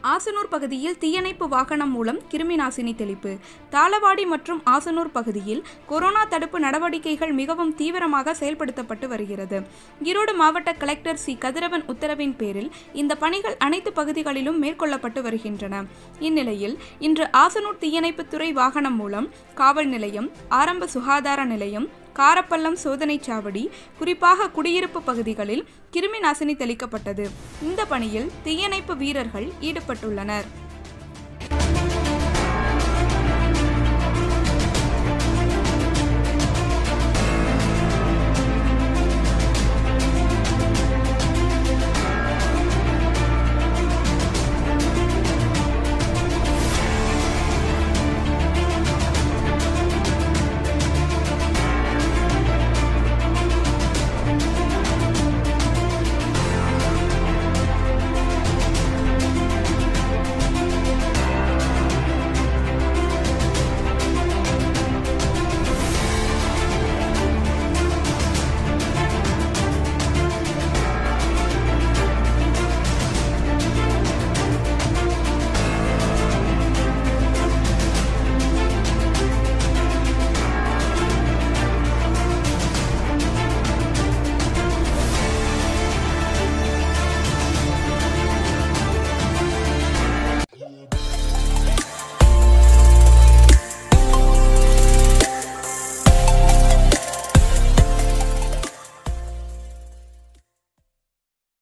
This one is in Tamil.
ஆசனூர் பகுதியில் தீயணைப்பு வாகனம் மூலம் கிருமி நாசினி தெளிப்பு தாளவாடி மற்றும் ஆசனூர் பகுதியில் கொரோனா தடுப்பு நடவடிக்கைகள் மிகவும் தீவிரமாக செயல்படுத்தப்பட்டு வருகிறது ஈரோடு மாவட்ட கலெக்டர் சி கதிரவன் உத்தரவின் பேரில் இந்த பணிகள் அனைத்து பகுதிகளிலும் மேற்கொள்ளப்பட்டு வருகின்றன இந்நிலையில் இன்று ஆசனூர் தீயணைப்புத்துறை வாகனம் மூலம் காவல் நிலையம் ஆரம்ப சுகாதார நிலையம் காரப்பள்ளம் சோதனைச் சாவடி குறிப்பாக குடியிருப்பு பகுதிகளில் கிருமி நாசினி தெளிக்கப்பட்டது இந்த பணியில் தீயணைப்பு வீரர்கள் ஈடுபட்டுள்ளனர்